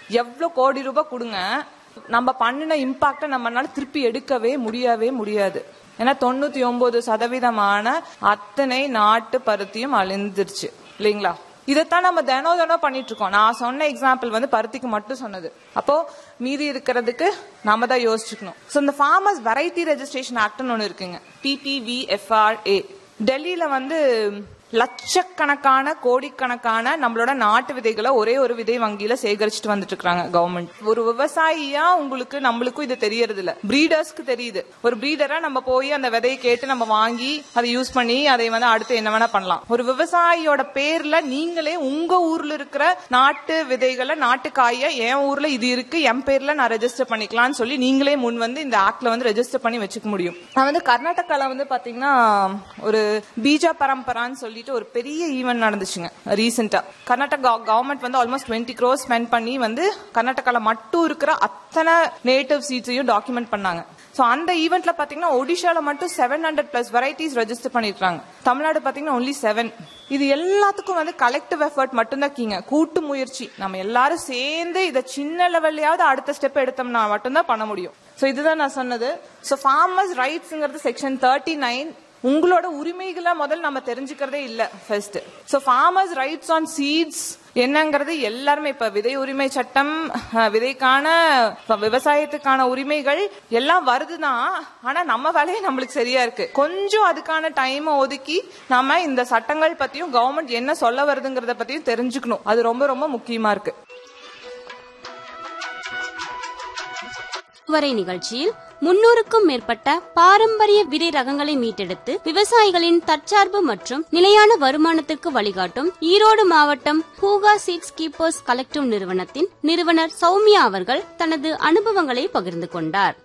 எவ்வளவு கோடி ரூபாய் கொடுங்க நம்ம பண்ணின இம்பாக்ட நம்மளால திருப்பி எடுக்கவே முடியவே முடியாது ஏன்னா தொண்ணூத்தி ஒன்பது சதவீதமான அத்தனை நாட்டு பருத்தியும் அழிந்துருச்சு இல்லைங்களா இதைத்தான் நம்ம தினம் தினம் பண்ணிட்டு இருக்கோம் நான் சொன்ன எக்ஸாம்பிள் வந்து பருத்திக்கு மட்டும் சொன்னது அப்போ மீதி இருக்கிறதுக்கு நாம தான் யோசிச்சுக்கணும் ஸோ இந்த ஃபார்மர்ஸ் வெரைட்டி ரெஜிஸ்ட்ரேஷன் ஆக்ட்னு ஒன்று இருக்குங்க பிபிவிஎஃப்ஆர்ஏ டெல்லியில வந்து லட்சக்கணக்கான கோடிக்கணக்கான நம்மளோட நாட்டு விதைகளை ஒரே ஒரு விதை வங்கியில சேகரிச்சுட்டு வந்துட்டு இருக்காங்க கவர்மெண்ட் ஒரு விவசாயியா உங்களுக்கு நம்மளுக்கும் இது தெரியறது இல்ல பிரீடர்ஸ்க்கு தெரியுது ஒரு பிரீடரா நம்ம போய் அந்த விதையை கேட்டு நம்ம வாங்கி அதை யூஸ் பண்ணி அதை வந்து அடுத்து என்ன வேணா பண்ணலாம் ஒரு விவசாயியோட பேர்ல நீங்களே உங்க ஊர்ல இருக்கிற நாட்டு விதைகளை நாட்டு காய என் ஊர்ல இது இருக்கு என் பேர்ல நான் ரெஜிஸ்டர் பண்ணிக்கலாம்னு சொல்லி நீங்களே முன் வந்து இந்த ஆக்ட்ல வந்து ரெஜிஸ்டர் பண்ணி வச்சுக்க முடியும் நான் வந்து கர்நாடகால வந்து பாத்தீங்கன்னா ஒரு பீஜா பரம்பரான்னு சொல்லிட்டு ஒரு பெரிய ஈவெண்ட் நடந்துச்சுங்க ரீசெண்டா கர்நாடகா கவர்மெண்ட் வந்து ஆல்மோஸ்ட் டுவெண்ட்டி க்ரோஸ் ஸ்பெண்ட் பண்ணி வந்து கர்நாடகால மட்டும் இருக்கிற அத்தனை நேட்டிவ் சீட்ஸையும் டாக்குமெண்ட் பண்ணாங்க சோ அந்த ஈவெண்ட்ல பாத்தீங்கன்னா ஒடிஷால மட்டும் seven hundred plus varieties register பண்ணிருக்காங்க தமிழ்நாடு பாத்தீங்கன்னா ஒன்லி செவன் இது எல்லாத்துக்கும் வந்து கலெக்டிவ் எஃபர்ட் மட்டும்தான் கீங்க கூட்டு முயற்சி நம்ம எல்லாரும் சேர்ந்து இதை சின்ன லெவல்லையாவது அடுத்த ஸ்டெப் எடுத்தோம்னா மட்டும்தான் பண்ண முடியும் சோ இதுதான் நான் சொன்னது சோ ஃபார்மர்ஸ் ரைட்ஸ்ங்கிறது செக்ஷன் தேர்ட்டி நைன் உங்களோட உரிமைகளை முதல்ல நம்ம தெரிஞ்சுக்கிறதே இல்ல first so farmers rights on seeds என்னங்கிறது எல்லாருமே இப்ப விதை உரிமை சட்டம் அஹ், விதைக்கான இப்ப விவசாயத்துக்கான உரிமைகள் எல்லாம் வருதுதான் ஆனா நம்ம வேலையே நம்மளுக்கு சரியா இருக்கு கொஞ்சம் அதுக்கான டைம் ஒதுக்கி நாம இந்த சட்டங்கள் பத்தியும் கவர்மெண்ட் என்ன சொல்ல வருதுங்கிறத பத்தியும் தெரிஞ்சுக்கணும் அது ரொம்ப ரொம்ப முக்கியமா இருக்கு வரை நிகழ்ச்சியில் முன்னூறுக்கும் மேற்பட்ட பாரம்பரிய விதை ரகங்களை மீட்டெடுத்து விவசாயிகளின் தற்சார்பு மற்றும் நிலையான வருமானத்திற்கு வழிகாட்டும் ஈரோடு மாவட்டம் பூகா சீட்ஸ் கீப்பர்ஸ் கலெக்டிவ் நிறுவனத்தின் நிறுவனர் சௌமியா அவர்கள் தனது அனுபவங்களை பகிர்ந்து கொண்டார்